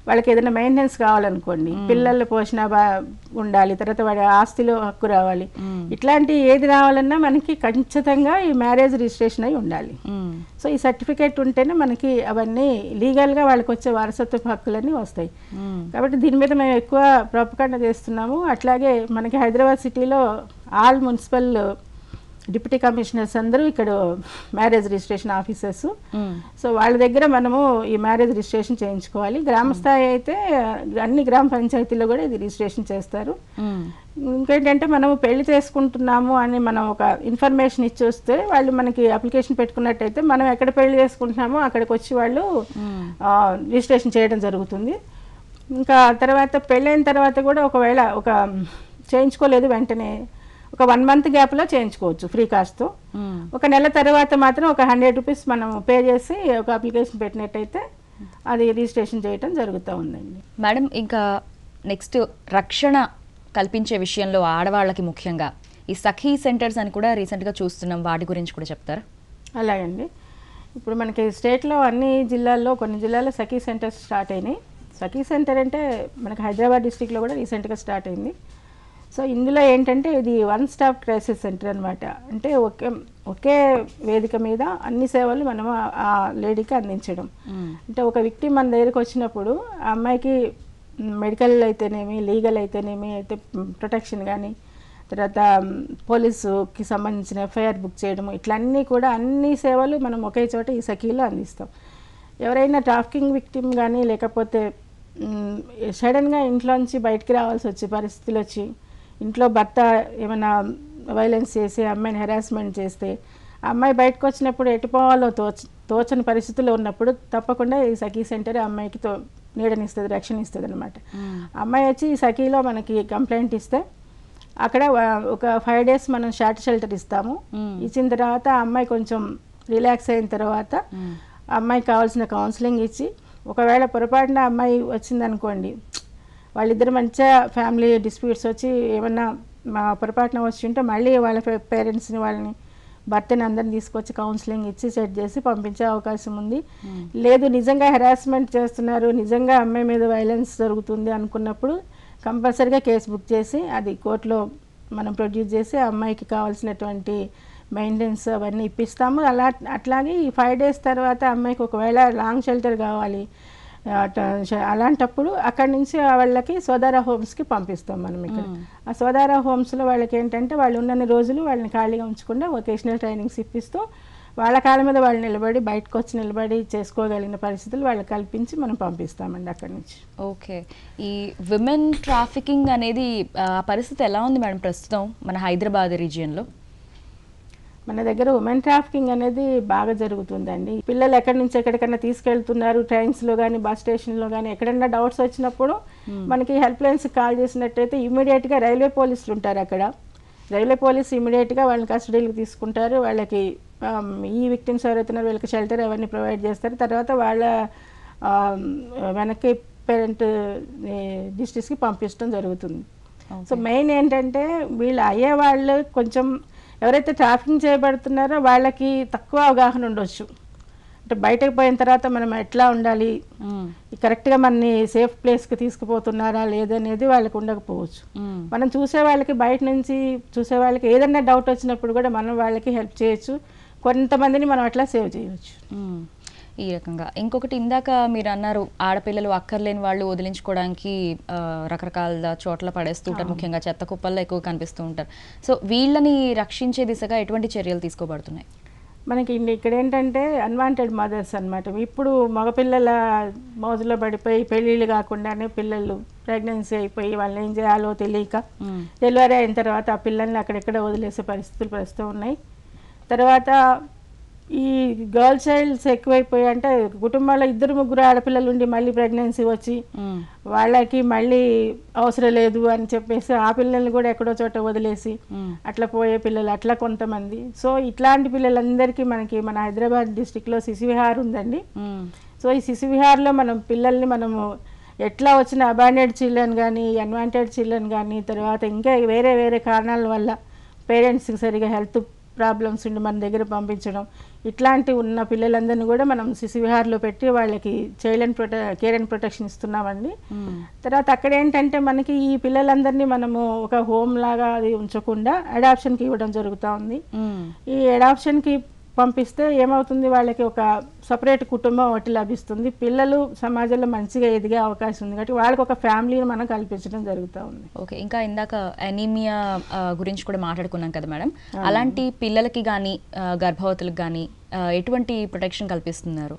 వాళ్ళకి ఏదైనా మెయింటెనెన్స్ కావాలనుకోండి పిల్లల పోషణ బా ఉండాలి తర్వాత వాడి ఆస్తిలో హక్కు రావాలి ఇట్లాంటి ఏది రావాలన్నా మనకి ఖచ్చితంగా ఈ మ్యారేజ్ రిజిస్ట్రేషన్ అయి ఉండాలి మ్మ్. సో ఈ సర్టిఫికేట్ ఉంటేనే మనకి అవన్నీ లీగల్గా వాళ్ళకి వచ్చే వారసత్వ హక్కులన్నీ వస్తాయి మ్మ్. కాబట్టి దీని మీద మేము ఎక్కువ ప్రపకాండ చేస్తున్నాము అట్లాగే మనకి హైదరాబాద్ సిటీలో ఆల్ మున్సిపల్ డిప్యూటీ కమిషనర్స్ అందరూ ఇక్కడ మ్యారేజ్ రిజిస్ట్రేషన్ ఆఫీసర్స్ మ్మ్. సో వాళ్ళ దగ్గర మనము ఈ మ్యారేజ్ రిజిస్ట్రేషన్ చేయించుకోవాలి గ్రామ స్థాయి అయితే అన్ని గ్రామ పంచాయతీలో కూడా ఇది రిజిస్ట్రేషన్ చేస్తారు మ్మ్. ఇంకేంటంటే మనము పెళ్లి చేసుకుంటున్నాము అని మనం ఒక ఇన్ఫర్మేషన్ ఇచ్చి వస్తే వాళ్ళు మనకి అప్లికేషన్ పెట్టుకున్నట్టయితే మనం ఎక్కడ పెళ్లి చేసుకుంటున్నామో అక్కడికి వచ్చి వాళ్ళు మ్మ్. ఆ, రిజిస్ట్రేషన్ చేయడం జరుగుతుంది ఇంకా తర్వాత పెళ్ళైన తర్వాత కూడా ఒకవేళ ఒక చేయించుకోలేదు వెంటనే ఒక వన్ మంత్ గ్యాప్లో చేయించుకోవచ్చు ఫ్రీ కాస్ట్తో మ్మ్. ఒక నెల తర్వాత మాత్రం ఒక హండ్రెడ్ రూపీస్ మనం పే చేసి ఒక అప్లికేషన్ పెట్టినట్టయితే అది రిజిస్ట్రేషన్ చేయడం జరుగుతూ ఉందండి మేడం ఇంకా నెక్స్ట్ రక్షణ కల్పించే విషయంలో ఆడవాళ్ళకి ముఖ్యంగా ఈ సఖీ సెంటర్స్ అని కూడా రీసెంట్గా చూస్తున్నాం వాటి గురించి కూడా చెప్తారా అలాగండి ఇప్పుడు మనకి స్టేట్లో అన్ని జిల్లాల్లో కొన్ని జిల్లాల్లో సఖీ సెంటర్స్ స్టార్ట్ అయినాయి సఖీ సెంటర్ అంటే మనకి హైదరాబాద్ డిస్టిక్లో కూడా రీసెంట్గా స్టార్ట్ అయింది సో ఇందులో ఏంటంటే ఇది వన్ స్టాప్ క్రైసిస్ సెంటర్ అనమాట అంటే ఒకే ఒకే వేదిక మీద అన్ని సేవలు మనం ఆ- ఆ లేడీకి అందించడం మ్మ్. అంటే ఒక వ్యక్తి మన దగ్గరికి వచ్చినప్పుడు ఆ అమ్మాయికి మెడికల్ అయితేనేమి లీగల్ అయితేనేమి అయితే ప్రొటెక్షన్ కానీ తర్వాత మ్, పోలీసుకి సంబంధించిన ఎఫ్ఐఆర్ బుక్ చేయడం ఇట్లన్నీ కూడా అన్ని సేవలు మనం ఒకే చోట ఈ సఖీలో అందిస్తాం ఎవరైనా ట్రాఫికింగ్ విక్టిమ్ కానీ లేకపోతే మ్, సడన్గా ఇంట్లోంచి బయటికి రావాల్సి వచ్చే పరిస్థితులు వచ్చి ఇంట్లో భర్త ఏమైనా వైలెన్స్ చేసి అమ్మాయిని హెరాస్మెంట్ చేస్తే ఆ అమ్మాయి బయటకు వచ్చినప్పుడు ఎటుపోవాలో తోచ తోచని పరిస్థితుల్లో ఉన్నప్పుడు తప్పకుండా ఈ సఖీ సెంటర్ ఆ అమ్మాయికి తో నీడనిస్తుంది రక్షణ ఇస్తుంది అనమాట మ్మ్. అమ్మాయి వచ్చి ఈ సఖీలో మనకి కంప్లైంట్ ఇస్తే అక్కడ వ- ఒక ఫైవ్ డేస్ మనం షార్ట్ షెల్టర్ ఇస్తాము మ్మ్. ఇచ్చిన తర్వాత ఆ అమ్మాయి కొంచెం రిలాక్స్ అయిన తర్వాత మ్మ్. ఆ అమ్మాయికి కావాల్సిన కౌన్సిలింగ్ ఇచ్చి ఒకవేళ పొరపాటున ఆ అమ్మాయి వచ్చిందనుకోండి వాళ్ళిద్దరు మంచిగా ఫ్యామిలీ డిస్ప్యూట్స్ వచ్చి ఏమన్నా మా పొరపాటున వచ్చి ఉంటే మళ్ళీ వాళ్ళ పేరెంట్స్ని వాళ్ళని భర్తని అందరిని తీసుకొచ్చి కౌన్సిలింగ్ ఇచ్చి సెట్ చేసి పంపించే అవకాశం ఉంది మ్మ్. లేదు నిజంగా హెరాస్మెంట్ చేస్తున్నారు నిజంగా అమ్మాయి మీద వైలెన్స్ జరుగుతుంది అనుకున్నప్పుడు కంపల్సరీగా కేసు బుక్ చేసి అది కోర్టులో మనం ప్రొడ్యూస్ చేసి ఆ అమ్మాయికి కావాల్సినటువంటి మెయింటెనెన్స్ అవన్నీ ఇప్పిస్తాము అలా అట్లాగే ఈ ఫైవ్ డేస్ తర్వాత అమ్మాయికి ఒకవేళ లాంగ్ షెల్టర్ కావాలి ఆ, ట- ష- అలాంటప్పుడు అక్కడి నుంచి వాళ్ళకి సోదారా హోమ్స్కి పంపిస్తాం మనం ఇక్కడ మ్మ్. ఆ సోదారా హోమ్స్లో వాళ్ళకి ఏంటంటే వాళ్ళు ఉన్నన్ని రోజులు వాళ్ళని ఖాళీగా ఉంచకుండా వొకేషనల్ ట్రైనింగ్స్ ఇప్పిస్తూ వాళ్ళ కాళ్ళ మీద వాళ్ళు నిలబడి బయటకు వచ్చి నిలబడి చేసుకోగలిగిన పరిస్థితులు వాళ్ళకి కల్పించి మనం పంపిస్తామండి అక్కడి నుంచి ఓకే ఈ విమెన్ ట్రాఫికింగ్ అనేది ఆ పరిస్థితి ఎలా ఉంది మేడం ప్రస్తుతం మన హైదరాబాద్ రీజియన్లో మన దగ్గర ఉమెన్ ట్రాఫికింగ్ అనేది బాగా జరుగుతుందండి పిల్లలు ఎక్కడి నుంచి ఎక్కడికైనా తీసుకెళ్తున్నారు ట్రైన్స్లో కానీ బస్ స్టేషన్లో కానీ ఎక్కడైనా డౌట్స్ వచ్చినప్పుడు మనకి హెల్ప్ లైన్స్కి కాల్ చేసినట్టయితే ఇమీడియట్గా రైల్వే పోలీసులు ఉంటారు అక్కడ రైల్వే పోలీస్ ఇమీడియట్గా వాళ్ళని కస్టడీకి తీసుకుంటారు వాళ్ళకి ఆమ్, ఈ విక్టిమ్స్ ఎవరైతున్నారో వీళ్ళకి షెల్టర్ అవన్నీ ప్రొవైడ్ చేస్తారు తర్వాత వాళ్ళ ఆమ్, వెనక్కి పేరెంట్ డిస్ట్రిక్ట్స్కి పంపించడం జరుగుతుంది సో మెయిన్ ఏంటంటే వీళ్ళు అయ్యే వాళ్ళు కొంచెం ఎవరైతే ట్రాఫికింగ్ చేయబడుతున్నారో వాళ్ళకి తక్కువ అవగాహన ఉండొచ్చు అంటే బయటకు పోయిన తర్వాత మనం ఎట్లా ఉండాలి మ్మ్. కరెక్ట్గా మనని సేఫ్ ప్లేస్కి తీసుకుపోతున్నారా లేదనేది వాళ్ళకి ఉండకపోవచ్చు మ్మ్. మనం చూసే వాళ్ళకి బయట నుంచి చూసే వాళ్ళకి ఏదైనా డౌట్ వచ్చినప్పుడు కూడా మనం వాళ్ళకి హెల్ప్ చేయొచ్చు కొంతమందిని మనం అట్లా సేవ్ చేయవచ్చు మ్మ్. ఈ రకంగా ఇంకొకటి ఇందాక మీరు అన్నారు ఆడపిల్లలు అక్కర్లేని వాళ్ళు వదిలించుకోవడానికి ఆ, రకరకాల చోట్ల పడేస్తుంటారు ముఖ్యంగా చెత్త కుప్పల్లో ఎక్కువ కనిపిస్తూ ఉంటారు సో వీళ్ళని రక్షించే దిశగా ఎటువంటి చర్యలు తీసుకోబడుతున్నాయి మనకి ఇన్ని- ఇక్కడ ఏంటంటే అన్వాంటెడ్ మదర్స్ అన్నమాట ఇప్పుడు మగపిల్లల మోజులో పడిపోయి పెళ్ళిళ్ళు కాకుండానే పిల్లలు ప్రెగ్నెన్సీ అయిపోయి వాళ్ళని ఏం చేయాలో తెలియక మ్మ్. డెలివరీ అయిన తర్వాత ఆ పిల్లల్ని అక్కడెక్కడ వదిలేసే పరిస్థితులు ప్రస్తుతం ఉన్నాయి తర్వాత ఈ గర్ల్ చైల్డ్స్ ఎక్కువైపోయి అంటే కుటుంబాల్లో ఇద్దరు ముగ్గురు ఆడపిల్లలు ఉండి మళ్ళీ ప్రెగ్నెన్సీ వచ్చి మ్మ్. వాళ్ళకి మళ్ళీ అవసరం లేదు అని చెప్పేసి ఆ పిల్లల్ని కూడా ఎక్కడో చోట వదిలేసి మ్మ్. అట్లా పోయే పిల్లలు అట్లా కొంతమంది సో ఇట్లాంటి పిల్లలందరికీ మనకి మన హైదరాబాద్ డిస్టిక్లో శిశువిహార్ ఉందండి మ్మ్. సో ఈ శిశువిహార్లో మనం పిల్లల్ని మనము ఎట్లా వచ్చిన అబాండెడ్ చిల్డ్రన్ కానీ అన్వాంటెడ్ చిల్డ్రన్ కానీ తర్వాత ఇంకా వేరే వేరే కారణాల వల్ల పేరెంట్స్కి సరిగా హెల్త్ ప్రాబ్లమ్స్ ఉండి మన దగ్గర పంపించడం ఇట్లాంటి ఉన్న పిల్లలందరినీ కూడా మనం శిశు విహార్లో పెట్టి వాళ్ళకి చైల్డ్ అండ్ ప్రొటె కేర్ అండ్ ప్రొటెక్షన్ ఇస్తున్నామండి తర్వాత అక్కడ ఏంటంటే మనకి ఈ పిల్లలందరినీ మనము ఒక హోమ్ లాగా అది ఉంచకుండా అడాప్షన్కి ఇవ్వడం జరుగుతూ ఉంది ఈ అడాప్షన్కి పంపిస్తే ఏమవుతుంది వాళ్ళకి ఒక సపరేట్ కుటుంబం ఒకటి లభిస్తుంది పిల్లలు సమాజంలో మంచిగా ఎదిగే అవకాశం ఉంది కాబట్టి వాళ్ళకి ఒక ఫ్యామిలీని మనం కల్పించడం జరుగుతూ ఉంది ఓకే ఇంకా ఇందాక అనీమియా గురించి కూడా మాట్లాడుకున్నాం కదా మేడం అలాంటి పిల్లలకి కానీ గర్భవతులకు కానీ ఎటువంటి ప్రొటెక్షన్ కల్పిస్తున్నారు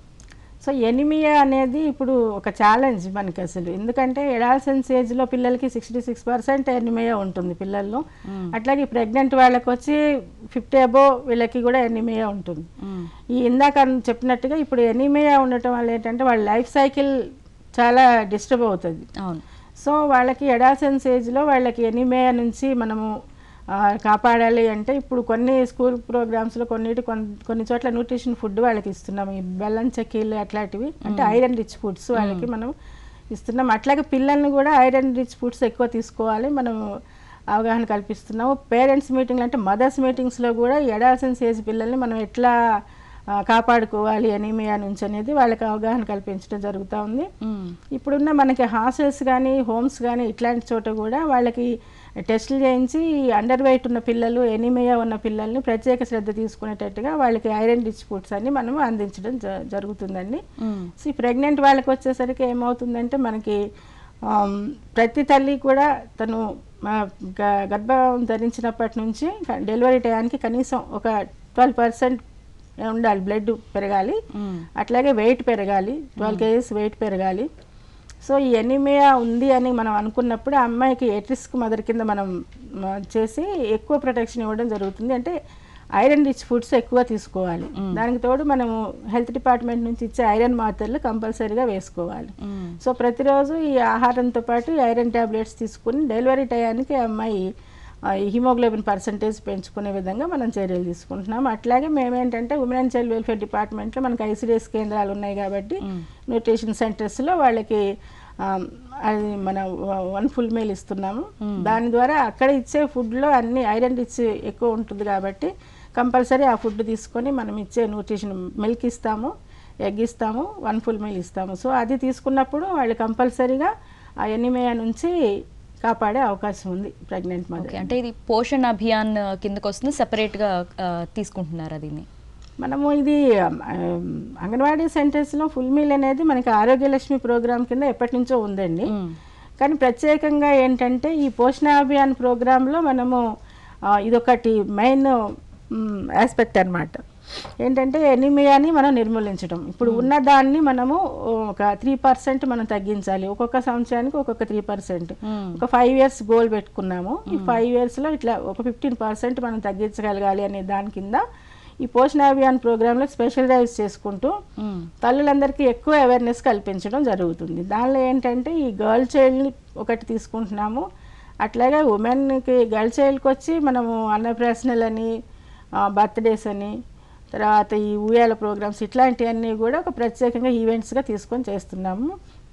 సో ఎనిమియా అనేది ఇప్పుడు ఒక ఛాలెంజ్ మనకి అసలు ఎందుకంటే ఎడాల్సెన్స్ ఏజ్లో పిల్లలకి సిక్స్టీ సిక్స్ పర్సెంట్ ఎనిమియా ఉంటుంది పిల్లల్లో అట్లాగే ప్రెగ్నెంట్ వాళ్ళకి వచ్చి ఫిఫ్టీ అబో వీళ్ళకి కూడా ఎనిమియా ఉంటుంది ఈ ఇందాక చెప్పినట్టుగా ఇప్పుడు ఎనిమియా ఉండటం వల్ల ఏంటంటే వాళ్ళ లైఫ్ సైకిల్ చాలా డిస్టర్బ్ అవుతుంది అవును సో వాళ్ళకి ఎడాల్సెన్స్ ఏజ్లో వాళ్ళకి ఎనిమియా నుంచి మనము ఆ, కాపాడాలి అంటే ఇప్పుడు కొన్ని స్కూల్ ప్రోగ్రామ్స్లో కొన్నిటి కొన్ని కొన్ని చోట్ల న్యూట్రిషన్ ఫుడ్ వాళ్ళకి ఇస్తున్నాం ఈ బెల్లం చెక్కీలు అట్లాంటివి అంటే ఐరన్ రిచ్ ఫుడ్స్ వాళ్ళకి మనం ఇస్తున్నాం అట్లాగే పిల్లల్ని కూడా ఐరన్ రిచ్ ఫుడ్స్ ఎక్కువ తీసుకోవాలి మనం అవగాహన కల్పిస్తున్నాము పేరెంట్స్ మీటింగ్లు అంటే మదర్స్ మీటింగ్స్లో కూడా ఎడాల్సెన్స్ ఏజ్ పిల్లల్ని మనం ఎట్లా ఆ, కాపాడుకోవాలి ఎనీమియా నుంచి అనేది వాళ్ళకి అవగాహన కల్పించడం జరుగుతూ ఉంది ఇప్పుడున్న మనకి హాస్టల్స్ కానీ హోమ్స్ కానీ ఇట్లాంటి చోట కూడా వాళ్ళకి టెస్టులు చేయించి అండర్ వెయిట్ ఉన్న పిల్లలు ఎనిమియా ఉన్న పిల్లల్ని ప్రత్యేక శ్రద్ధ తీసుకునేటట్టుగా వాళ్ళకి ఐరన్ రిచ్ ఫుడ్స్ అన్ని మనం అందించడం జ- జరుగుతుందండి సో ఈ ప్రెగ్నెంట్ వాళ్ళకి వచ్చేసరికి ఏమవుతుందంటే మనకి ఆమ్, ప్రతి తల్లి కూడా తను ఆ, గ- గర్భం ధరించినప్పటి నుంచి క- డెలివరీ టయానికి కనీసం ఒక ట్వెల్వ్ పర్సెంట్ ఉండాలి బ్లడ్ పెరగాలి అట్లాగే వెయిట్ పెరగాలి ట్వెల్వ్ కేజీస్ వెయిట్ పెరగాలి సో ఈ ఎనిమియా ఉంది అని మనం అనుకున్నప్పుడు ఆ అమ్మాయికి ఎట్రిస్క్ మదర్ కింద మనం మ, చేసి ఎక్కువ ప్రొటెక్షన్ ఇవ్వడం జరుగుతుంది అంటే ఐరన్ రిచ్ ఫుడ్స్ ఎక్కువ తీసుకోవాలి దానికి తోడు మనము హెల్త్ డిపార్ట్మెంట్ నుంచి ఇచ్చే ఐరన్ మాత్రలు కంపల్సరీగా వేసుకోవాలి సో ప్రతిరోజు ఈ ఆహారంతో పాటు ఈ ఐరన్ ట్యాబ్లెట్స్ తీసుకుని డెలివరీ టయానికి ఆ అమ్మాయి ఆ, ఈ హిమోగ్లోబిన్ పర్సంటేజ్ పెంచుకునే విధంగా మనం చర్యలు తీసుకుంటున్నాం అట్లాగే మేమేంటంటే ఉమెన్ అండ్ చైల్డ్ వెల్ఫేర్ డిపార్ట్మెంట్లో మనకి ఐసిడిఎస్ కేంద్రాలు ఉన్నాయి కాబట్టి న్యూట్రిషన్ సెంటర్స్లో వాళ్ళకి ఆ, అది మన వన్ ఫుల్ మీల్ ఇస్తున్నాము దాని ద్వారా అక్కడ ఇచ్చే ఫుడ్లో అన్ని ఐరన్ రిచ్ ఎక్కువ ఉంటుంది కాబట్టి కంపల్సరీ ఆ ఫుడ్ తీసుకొని మనం ఇచ్చే న్యూట్రిషన్ మిల్క్ ఇస్తాము ఎగ్ ఇస్తాము వన్ ఫుల్ మీల్ ఇస్తాము సో అది తీసుకున్నప్పుడు వాళ్ళు కంపల్సరీగా ఆ ఎనిమియా నుంచి కాపాడే అవకాశం ఉంది ప్రెగ్నెంట్ ఓకే మదర్ అంటే ఇది పోషణ్ అభియాన్ కిందకు వస్తుంది సెపరేట్గా తీసుకుంటున్నారా దీన్ని మనము ఇది ఆ, అంగన్వాడీ సెంటర్స్లో ఫుల్ మీల్ అనేది మనకి ఆరోగ్యలక్ష్మి ప్రోగ్రామ్ కింద ఎప్పటి నుంచో ఉందండి కానీ ప్రత్యేకంగా ఏంటంటే ఈ పోషణ అభియాన్ ప్రోగ్రాంలో మనము ఆ, ఇదొకటి మెయిన్ ఆస్పెక్ట్ అన్నమాట ఏంటంటే ఎనిమియాని మనం నిర్మూలించడం ఇప్పుడు ఉన్న దాన్ని మనము ఒక త్రీ పర్సెంట్ మనం తగ్గించాలి ఒక్కొక్క సంవత్సరానికి ఒక్కొక్క త్రీ పర్సెంట్ ఒక ఫైవ్ ఇయర్స్ గోల్ పెట్టుకున్నాము ఈ ఫైవ్ ఇయర్స్లో ఇట్లా ఒక ఫిఫ్టీన్ పర్సెంట్ మనం తగ్గించగలగాలి అనే దాని కింద ఈ పోషణ అభియాన్ ప్రోగ్రాంలో స్పెషల్ డ్రైవ్స్ చేసుకుంటూ తల్లులందరికీ ఎక్కువ అవేర్నెస్ కల్పించడం జరుగుతుంది దానిలో ఏంటంటే ఈ గర్ల్ చైల్డ్ని ఒకటి తీసుకుంటున్నాము అట్లాగే ఉమెన్కి గర్ల్ చైల్డ్కి వచ్చి మనము అన్నప్రాసనల్ అని బర్త్డేస్ అని తర్వాత ఈ ఊయాల ప్రోగ్రామ్స్ ఇట్లాంటివన్నీ కూడా ఒక ప్రత్యేకంగా ఈవెంట్స్గా తీసుకొని చేస్తున్నాము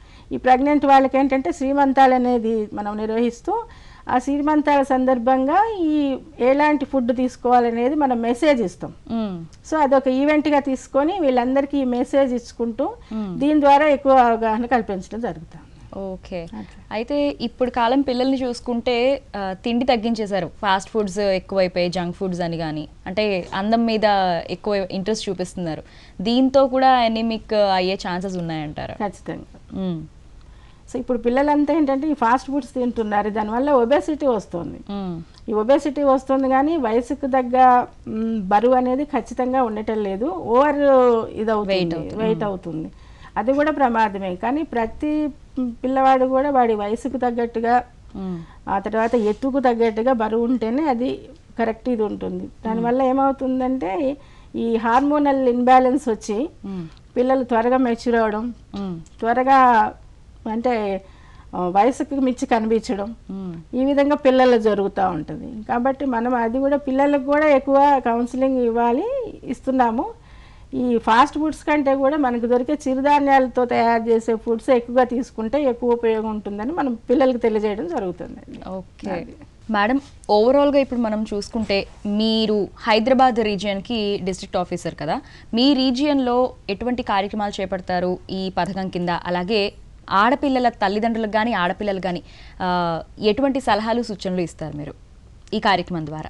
ఈ ప్రెగ్నెంట్ వాళ్ళకి ఏంటంటే శ్రీమంతాలు అనేది మనం నిర్వహిస్తూ ఆ శ్రీమంతాల సందర్భంగా ఈ ఎలాంటి ఫుడ్ తీసుకోవాలనేది మనం మెసేజ్ ఇస్తాం సో అదొక ఈవెంట్గా తీసుకొని వీళ్ళందరికీ ఈ మెసేజ్ ఇచ్చుకుంటూ దీని ద్వారా ఎక్కువ అవగాహన కల్పించడం జరుగుతుంది ఓకే అట్లా. అయితే ఇప్పుడు కాలం పిల్లల్ని చూసుకుంటే ఆ, తిండి తగ్గించేశారు ఫాస్ట్ ఫుడ్స్ ఎక్కువైపోయాయి జంక్ ఫుడ్స్ అని కానీ అంటే అందం మీద ఎక్కువ ఇంట్రెస్ట్ చూపిస్తున్నారు దీంతో కూడా ఎనిమిక్ అయ్యే ఛాన్సెస్ ఉన్నాయంటారా ఖచ్చితంగా మ్మ్. సో ఇప్పుడు పిల్లలంతా ఏంటంటే ఈ ఫాస్ట్ ఫుడ్స్ తింటున్నారు దానివల్ల ఒబేసిటీ వస్తుంది మ్మ్. ఈ ఒబేసిటీ వస్తుంది కానీ వయసుకు తగ్గ మ్, బరువు అనేది ఖచ్చితంగా ఉండటం లేదు ఓవర్ ఇది Weight అవుతుంది అవుతుంది. వెయిట్ అవుతుంది అది కూడా ప్రమాదమే కానీ ప్రతి పిల్లవాడు కూడా వాడి వయసుకు తగ్గట్టుగా మ్మ్. ఆ తర్వాత ఎత్తుకు తగ్గట్టుగా బరువు ఉంటేనే అది కరెక్ట్ ఇది ఉంటుంది దానివల్ల ఏమవుతుందంటే ఈ హార్మోనల్ ఇన్బ్యాలెన్స్ వచ్చి మ్మ్. పిల్లలు త్వరగా మెచ్యూర్ అవడం మ్మ్. త్వరగా అంటే ఆ, వయసుకు మించి కనిపించడం మ్మ్. ఈ విధంగా పిల్లలు జరుగుతూ ఉంటుంది కాబట్టి మనం అది కూడా పిల్లలకు కూడా ఎక్కువ కౌన్సిలింగ్ ఇవ్వాలి ఇస్తున్నాము ఈ ఫాస్ట్ ఫుడ్స్ కంటే కూడా మనకు దొరికే చిరుధాన్యాలతో తయారు చేసే ఫుడ్స్ ఎక్కువగా తీసుకుంటే ఎక్కువ ఉపయోగం ఉంటుందని మనం పిల్లలకు తెలియజేయడం జరుగుతుంది ఓకే మేడం ఓవరాల్గా ఇప్పుడు మనం చూసుకుంటే మీరు హైదరాబాద్ రీజియన్కి డిస్ట్రిక్ట్ ఆఫీసర్ కదా మీ రీజియన్లో ఎటువంటి కార్యక్రమాలు చేపడతారు ఈ పథకం కింద అలాగే ఆడపిల్లల తల్లిదండ్రులకు కానీ ఆడపిల్లలకు కానీ ఎటువంటి సలహాలు సూచనలు ఇస్తారు మీరు ఈ కార్యక్రమం ద్వారా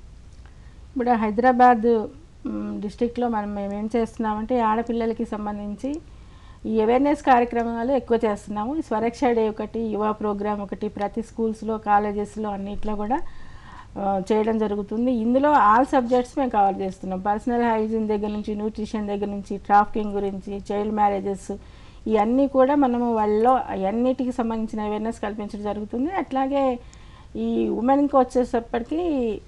ఇప్పుడు హైదరాబాద్ మ్, డిస్టిక్లో మనం మేము ఏం చేస్తున్నామంటే ఈ ఆడపిల్లలకి సంబంధించి ఈ అవేర్నెస్ కార్యక్రమాలు ఎక్కువ చేస్తున్నాము ఈ స్వరక్ష డే ఒకటి యువ ప్రోగ్రామ్ ఒకటి ప్రతి స్కూల్స్లో కాలేజెస్లో అన్నిట్లో కూడా ఆ, చేయడం జరుగుతుంది ఇందులో ఆల్ సబ్జెక్ట్స్ మేము కవర్ చేస్తున్నాం పర్సనల్ హైజీన్ దగ్గర నుంచి న్యూట్రిషన్ దగ్గర నుంచి ట్రాఫికింగ్ గురించి చైల్డ్ మ్యారేజెస్ ఇవన్నీ కూడా మనము వాళ్ళలో అన్నిటికి సంబంధించిన అవేర్నెస్ కల్పించడం జరుగుతుంది అట్లాగే ఈ ఉమెన్కి వచ్చేసప్పటికి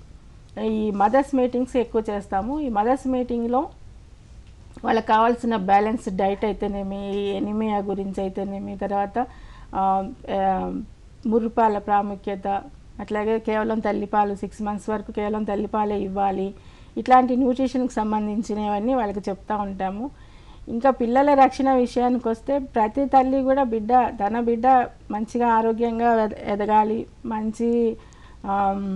ఈ మదర్స్ మీటింగ్స్ ఎక్కువ చేస్తాము ఈ మదర్స్ మీటింగ్లో వాళ్ళకి కావాల్సిన బ్యాలెన్స్ డైట్ అయితేనేమి ఎనిమియా గురించి అయితేనేమి తర్వాత ఆ, ఆ, ముర్రుపాల ప్రాముఖ్యత అట్లాగే కేవలం తల్లిపాలు సిక్స్ మంత్స్ వరకు కేవలం తల్లిపాలే ఇవ్వాలి ఇట్లాంటి న్యూట్రిషన్కి సంబంధించినవన్నీ వాళ్ళకి చెప్తా ఉంటాము ఇంకా పిల్లల రక్షణ విషయానికి వస్తే ప్రతి తల్లి కూడా బిడ్డ తన బిడ్డ మంచిగా ఆరోగ్యంగా ఎద- ఎదగాలి మంచి ఆమ్,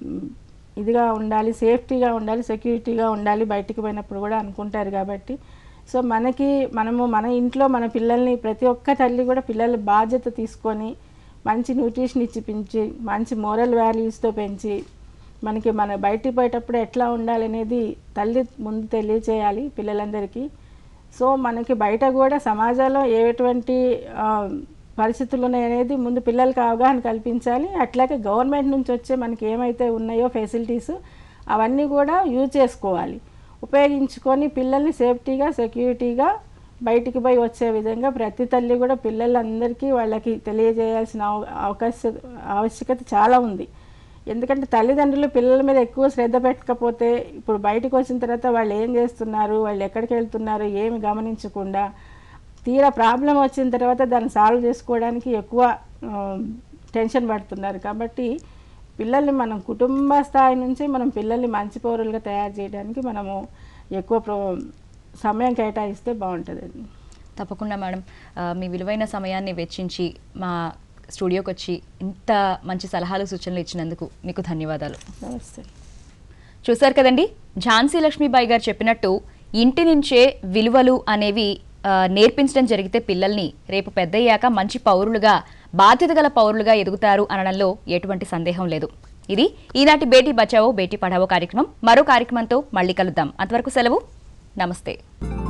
ఇదిగా ఉండాలి సేఫ్టీగా ఉండాలి సెక్యూరిటీగా ఉండాలి బయటికి పోయినప్పుడు కూడా అనుకుంటారు కాబట్టి సో మనకి మనము మన ఇంట్లో మన పిల్లల్ని ప్రతి ఒక్క తల్లి కూడా పిల్లల బాధ్యత తీసుకొని మంచి న్యూట్రిషన్ ఇచ్చి పెంచి మంచి మోరల్ వాల్యూస్తో పెంచి మనకి మన బయటికి పోయేటప్పుడు ఎట్లా ఉండాలనేది తల్లి ముందు తెలియచేయాలి పిల్లలందరికీ సో మనకి బయట కూడా సమాజంలో ఎటువంటి ఆ, పరిస్థితులు ఉన్నాయనేది ముందు పిల్లలకి అవగాహన కల్పించాలి అట్లాగే గవర్నమెంట్ నుంచి వచ్చే మనకి ఏమైతే ఉన్నాయో ఫెసిలిటీస్ అవన్నీ కూడా యూజ్ చేసుకోవాలి ఉపయోగించుకొని పిల్లల్ని సేఫ్టీగా సెక్యూరిటీగా బయటికి పోయి వచ్చే విధంగా ప్రతి తల్లి కూడా పిల్లలందరికీ వాళ్ళకి తెలియజేయాల్సిన అవ- అవకాశ ఆవశ్యకత చాలా ఉంది ఎందుకంటే తల్లిదండ్రులు పిల్లల మీద ఎక్కువ శ్రద్ధ పెట్టకపోతే ఇప్పుడు బయటకు వచ్చిన తర్వాత వాళ్ళు ఏం చేస్తున్నారు వాళ్ళు ఎక్కడికి వెళ్తున్నారు ఏమి గమనించకుండా తీరా ప్రాబ్లం వచ్చిన తర్వాత దాన్ని సాల్వ్ చేసుకోవడానికి ఎక్కువ ఆ, టెన్షన్ పడుతున్నారు కాబట్టి పిల్లల్ని మనం కుటుంబ స్థాయి నుంచి మనం పిల్లల్ని మంచి పౌరులుగా తయారు చేయడానికి మనము ఎక్కువ ప్రో సమయం కేటాయిస్తే బాగుంటుందండి తప్పకుండా మేడం ఆ, మీ విలువైన సమయాన్ని వెచ్చించి మా స్టూడియోకి వచ్చి ఇంత మంచి సలహాలు సూచనలు ఇచ్చినందుకు మీకు ధన్యవాదాలు నమస్తే చూశారు కదండి ఝాన్సీ లక్ష్మీబాయి గారు చెప్పినట్టు ఇంటి నుంచే విలువలు అనేవి ఆ, నేర్పించడం జరిగితే పిల్లల్ని రేపు పెద్దయ్యాక మంచి పౌరులుగా బాధ్యత గల పౌరులుగా ఎదుగుతారు అనడంలో ఎటువంటి సందేహం లేదు ఇది ఈనాటి బేటీ బచావో బేటీ పఢావో కార్యక్రమం మరో కార్యక్రమంతో మళ్ళీ కలుద్దాం అంతవరకు సెలవు నమస్తే